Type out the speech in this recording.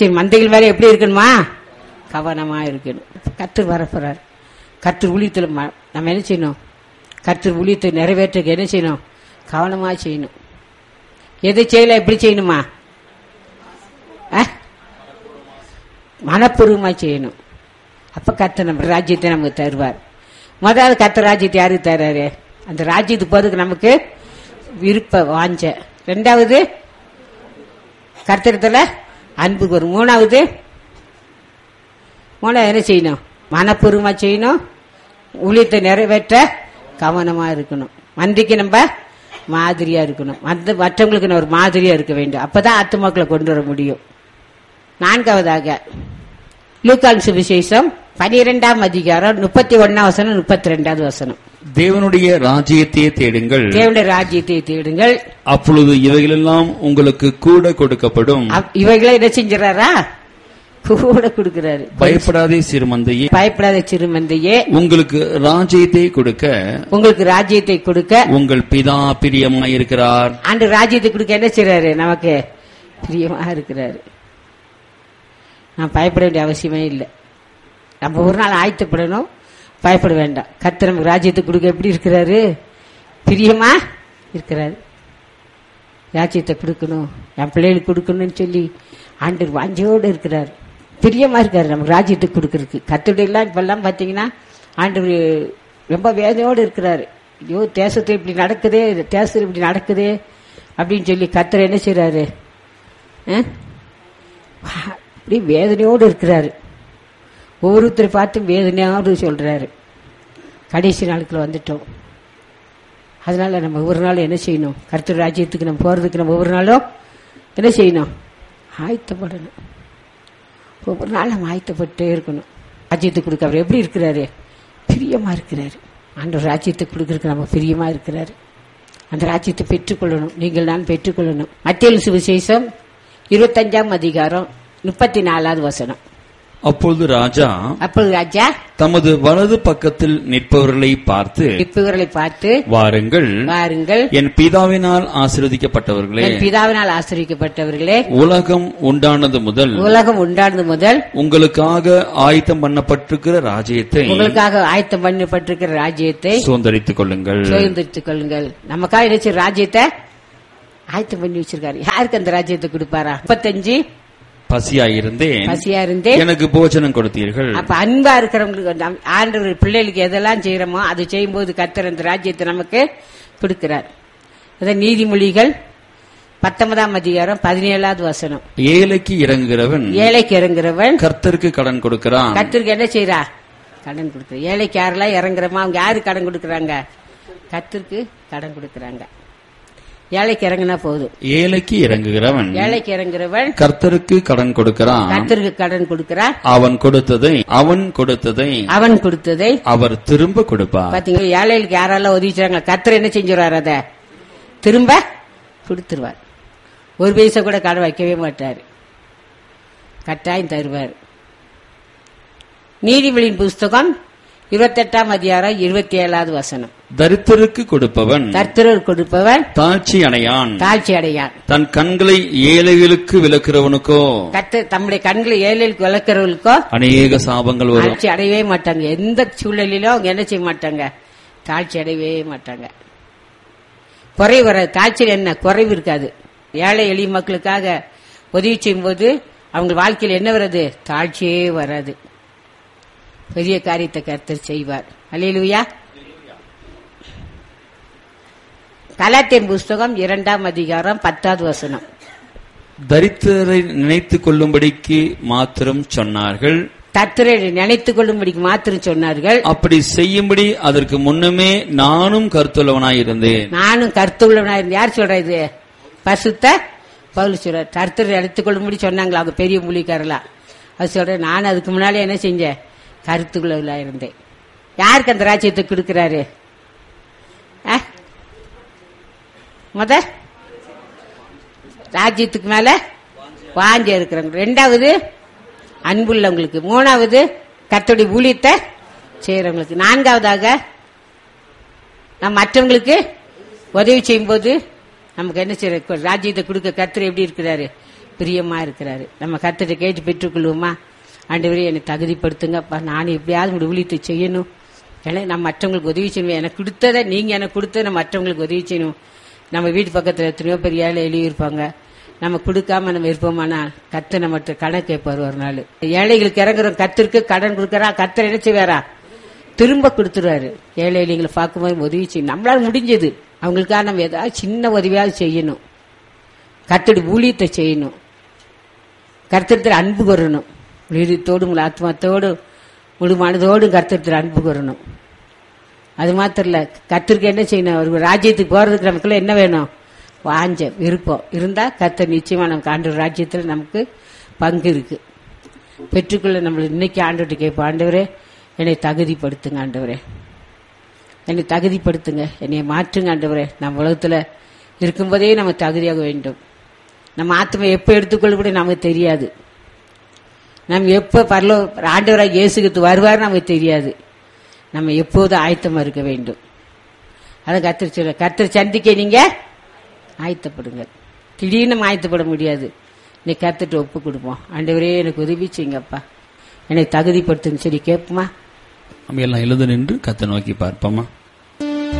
செய்யணும் மந்தைகள் மேல எப்படி இருக்கணுமா கவனமா இருக்கணும் கத்து வரப்போறார் கத்து ஊழியத்தில் ம- நம்ம என்ன செய்யணும் கத்து ஊழியத்தை நிறைவேற்றுக்கு என்ன செய்யணும் கவனமா செய்யணும் எது செய்யல எப்படி செய்யணுமா ஆ? மனப்பூர்வமா செய்யணும் அப்ப கத்த நம்ம ராஜ்யத்தை நமக்கு தருவார் முதல்ல கத்த ராஜ்யத்தை யாருக்கு தர்றாரு அந்த ராஜ்யத்துக்கு போறதுக்கு நமக்கு விருப்ப வாஞ்ச ரெண்டாவது கர்த்தரத்துல அன்புக்கு வரும் மூணாவது மூணாவது என்ன செய்யணும் மனப்பூர்வமா செய்யணும் ஊழியத்தை நிறைவேற்ற கவனமா இருக்கணும் மந்திக்கு நம்ம மாதிரியா இருக்கணும் மத்த மற்றவங்களுக்கு நம்ம ஒரு மாதிரியா இருக்க வேண்டும் அப்பதான் ஆத்துமாக்களை கொண்டு வர முடியும் நான்காவதாக லூக்கான் சுவிசேஷம் பனிரெண்டாம் அதிகாரம் முப்பத்தி ஒன்னாம் வசனம் முப்பத்தி ரெண்டாவது வசனம் தேவனுடைய ராஜ்யத்தையே தேடுங்கள் தேவனுடைய ராஜ்யத்தை தேடுங்கள் அப்பொழுது இவைகளெல்லாம் உங்களுக்கு கூட கொடுக்கப்படும் அப்- இவைகளை என்ன செஞ்சாரா கூட கொடுக்கிறாரு பயப்படாதே சிறுமந்தையே பயப்படாத சிறுமந்தையே உங்களுக்கு ராஜ்யத்தை கொடுக்க உங்களுக்கு ராஜ்யத்தை கொடுக்க உங்கள் பிதா பிரியமாயிருக்கிறார் ஆண்டு ராஜ்யத்தை கொடுக்க என்ன செய்றாரு நமக்கு பிரியமா இருக்கிறாரு நான் பயப்பட வேண்டிய அவசியமே இல்லை நம்ம ஒரு நாள் ஆயத்தப்படணும் பயப்பட வேண்டாம் கர்த்தர் நமக்கு ராஜ்யத்தை கொடுக்க எப்படி இருக்கிறாரு பிரியமா இருக்கிறாரு ராஜ்யத்தை கொடுக்கணும் என் பிள்ளைகளுக்கு கொடுக்கணும்னு சொல்லி ஆண்டவர் வாஞ்சையோடு இருக்கிறார் பிரியமா இருக்காரு நமக்கு ராஜ்யத்தை கொடுக்கறதுக்கு கத்துடைய எல்லாம் இப்பெல்லாம் பார்த்தீங்கன்னா ஆண்டவர் ரொம்ப வேதனையோடு இருக்கிறாரு ஐயோ தேசத்தில் இப்படி நடக்குதே தேசத்தில் இப்படி நடக்குதே அப்படின்னு சொல்லி கத்தர் என்ன செய்றாரு ஆ? அப்படி வேதனையோடு இருக்கிறாரு ஒவ்வொருத்தரை பார்த்து வேதனையோடு சொல்றாரு கடைசி நாளுக்குள்ள வந்துட்டோம் அதனால நம்ம ஒவ்வொரு நாளும் என்ன செய்யணும் கர்த்தர் ராஜ்யத்துக்கு நம்ம போறதுக்கு நம்ம ஒவ்வொரு நாளும் என்ன செய்யணும் ஆயத்தப்படணும் ஒவ்வொரு நாளும் நம்ம ஆயத்தப்பட்டே இருக்கணும் ராஜ்யத்துக்கு கொடுக்க அவர் எப்படி இருக்கிறாரு பிரியமா இருக்கிறாரு ஆண்டவர் ராஜ்யத்தை கொடுக்கறதுக்கு நம்ம பிரியமா இருக்கிறாரு அந்த ராஜ்யத்தை பெற்றுக்கொள்ளணும் நீங்கள் நான் பெற்றுக்கொள்ளணும் மத்திய சுவிசேஷம் இருபத்தஞ்சாம் அதிகாரம் முப்பத்தி நாலாவது வசனம் அப்பொழுது ராஜா அப்பொழுது ராஜா தமது வலது பக்கத்தில் நிற்பவர்களை பார்த்து இப்பவர்களை பார்த்து வாருங்கள் வாருங்கள் என் பிதாவினால் ஆசீர்வதிக்கப்பட்டவர்களே என் பிதாவினால் ஆசிரியப்பட்டவர்களே உலகம் உண்டானது முதல் உலகம் உண்டானது முதல் உங்களுக்காக ஆயத்தம் பண்ணப்பட்டிருக்கிற ராஜ்யத்தை உங்களுக்காக ஆயத்தம் பண்ணப்பட்டிருக்கிற ராஜ்யத்தை சுதந்திரித்துக் கொள்ளுங்கள் சுதந்திரித்துக் கொள்ளுங்கள் நமக்காக நினைச்ச ராஜ்யத்தை ஆயத்தம் பண்ணி வச்சிருக்காரு யாருக்கு அந்த ராஜ்யத்தை கொடுப்பாரா முப்பத்தஞ்சு பசியாயிருந்தேன் பசியா இருந்தே எனக்கு போஜனம் கொடுத்தீர்கள் அப்ப அன்பா இருக்கிறவங்களுக்கு நம்- ஆண்டவர் பிள்ளைகளுக்கு எதெல்லாம் செய்யறோமோ அதை செய்யும்போது கர்த்தர் அந்த ராஜ்யத்தை நமக்கு கொடுக்கிறார் அதான் நீதிமொழிகள் பத்தொன்பதாம் அதிகாரம் பதினேழாவது வசனம் ஏழைக்கு இறங்குகிறவன் ஏழைக்கு இறங்குறவன் கர்த்தருக்கு கடன் கொடுக்கிறான் கர்த்தருக்கு என்ன செய்றா கடன் கொடுக்குற ஏழைக்கு யாரெல்லாம் இறங்குறோமோ அவங்க யாரு கடன் கொடுக்கறாங்க கர்த்தருக்கு கடன் கொடுக்கறாங்க ஏழைக்கு இறங்குனா போதும் ஏழைக்கு இறங்குகிறவன் ஏழைக்கு இறங்குறவன் கர்த்தருக்கு கடன் கொடுக்கிறான் கர்த்தருக்கு கடன் கொடுக்கிறார் அவன் கொடுத்ததை அவன் கொடுத்ததை அவன் கொடுத்ததை அவர் திரும்ப கொடுப்பார் பாத்தீங்களா ஏழைகளுக்கு யாரெல்லாம் உதவிச்சாங்க கர்த்தர் என்ன செஞ்சுருவார் அத திரும்ப கொடுத்துருவார் ஒரு பைசா கூட கடன் வைக்கவே மாட்டார் கட்டாயம் தருவார் நீதிபதியின் புஸ்தகம் இருபத்தெட்டாம் அதிகாரம் இருபத்தி ஏழாவது வசனம் தரித்திற்கு கொடுப்பவன் கர்த்தரர் கொடுப்பவர் தாழ்ச்சி அடையான் தாழ்ச்சி அடையான் தன் கண்களை ஏழைகளுக்கு விளக்குறவனுக்கோ கர்த்தர் தம்முடைய கண்களை ஏழைகளுக்கு வளர்க்கிறவர்களுக்கோ அநேக சாபங்கள் வரும் தாழ்ச்சி அடையவே மாட்டாங்க எந்த சூழ்நிலையிலும் அவங்க என்ன செய்ய மாட்டாங்க தாழ்ச்சி அடையவே மாட்டாங்க குறைவு வராது தாழ்ச்சியில் என்ன குறைவு இருக்காது ஏழை எளிய மக்களுக்காக உதவி செய்யும்போது அவங்க வாழ்க்கையில் என்ன வராது தாழ்ச்சியே வராது பெரிய காரியத்தை கர்த்தர் செய்வார் அல்லேலூயா கலாத்தியன் புஸ்தகம் இரண்டாம் அதிகாரம் பத்தாவது வசனம் தரித்திரரை நினைத்துக் கொள்ளும்படிக்கு மாத்திரம் சொன்னார்கள் தத்திரை நினைத்துக் கொள்ளும்படிக்கு மாத்திரம் சொன்னார்கள் அப்படி செய்யும்படி அதற்கு முன்னமே நானும் கருத்துள்ளவனாயிருந்தேன் நானும் கருத்துள்ளவனா இருந்து யார் சொல்ற இது பசுத்த பவுல் சொல்ற கருத்தர் எடுத்துக்கொள்ளும்படி சொன்னாங்களா அவங்க பெரிய மொழிக்காரலா அது சொல்றேன் நான் அதுக்கு முன்னாலே என்ன செஞ்சேன் கருத்துக்குள்ளவளா இருந்தேன் யாருக்கு அந்த ராஜ்யத்தை கொடுக்கிறாரு ஆ? முத ராஜ்யத்துக்கு மேல வாஞ்ச இருக்கிறவங்க ரெண்டாவது அன்புள்ளவங்களுக்கு மூணாவது கத்தோடைய ஊழியத்தை செய்யறவங்களுக்கு நான்காவதாக நம்ம மற்றவங்களுக்கு உதவி செய்யும்போது நமக்கு என்ன செய்யற ராஜ்யத்தை கொடுக்க கர்த்தர் எப்படி இருக்கிறாரு பிரியமா இருக்கிறாரு நம்ம கர்த்தரை கேட்டு பெற்றுக்கொள்வோமா ஆண்டவரே என்னை தகுதிப்படுத்துங்கப்பா நான் எப்படியாவது உங்களுடைய ஊழியத்தை செய்யணும் ஏன்னா நான் மற்றவங்களுக்கு உதவி செய்யணும் எனக்கு கொடுத்ததை நீங்க எனக்கு கொடுத்ததை நான் மற்றவங்களுக்கு உதவி செய்யணும் நம்ம வீட்டு பக்கத்துல எத்தனையோ பெரிய ஏழை எழுதியிருப்பாங்க நம்ம கொடுக்காம நம்ம இருப்போமானா கர்த்தர் நம்மகிட்ட கடன் கேட்பார் ஒரு நாள் ஏழைகளுக்கு இறங்குறோம் கத்திற்கு கடன் கொடுக்கறா கர்த்தர் என்ன செய்வாரா திரும்ப கொடுத்துருவாரு ஏழை எளியங்களை பார்க்கும்போது உதவி செய்யணும் நம்மளால முடிஞ்சது அவங்களுக்காக நம்ம ஏதாவது சின்ன உதவியாவது செய்யணும் கர்த்தருடைய ஊழியத்தை செய்யணும் கர்த்தரத்தில் அன்பு கூறணும் உயிரத்தோடு உங்கள் ஆத்மாத்தோடு முழு மனதோடு கர்த்தரத்தில் அன்பு கூறணும் அது மாத்திரம் இல்ல கர்த்தருக்கு என்ன செய்யணும் ஒரு ராஜ்யத்துக்கு போறதுக்கு நமக்குள்ள என்ன வேணும் வாஞ்ச விருப்பம் இருந்தா கர்த்தர் நிச்சயமா நமக்கு ஆண்டு ராஜ்யத்துல நமக்கு பங்கு இருக்கு பெற்றுக்கொள்ள நம்மள இன்னைக்கு ஆண்டவர்கிட்ட கேட்போம் ஆண்டவரே என்னை தகுதிப்படுத்துங்க ஆண்டவரே என்னை தகுதிப்படுத்துங்க என்னை மாற்றுங்க ஆண்டவரே நம்ம உலகத்துல இருக்கும்போதே நம்ம தகுதியாக வேண்டும் நம்ம ஆத்மா எப்ப எடுத்துக்கொள்ள கூட நமக்கு தெரியாது நம்ம எப்ப பரலோ ஆண்டவராக இயேசுக்கு வருவார் நமக்கு தெரியாது நம்ம எப்போதும் ஆயத்தமா இருக்க வேண்டும் அதை கத்திரி சொல்ல கத்திரி சந்திக்க நீங்க ஆயத்தப்படுங்க திடீர்னு நம்ம ஆயத்தப்பட முடியாது நீ கத்துட்டு ஒப்பு கொடுப்போம் ஆண்டவரே எனக்கு உதவி செய்யுங்கப்பா என்னை தகுதிப்படுத்துன்னு சொல்லி கேட்போமா நம்ம எல்லாம் எழுத நின்று கத்தை நோக்கி பார்ப்போமா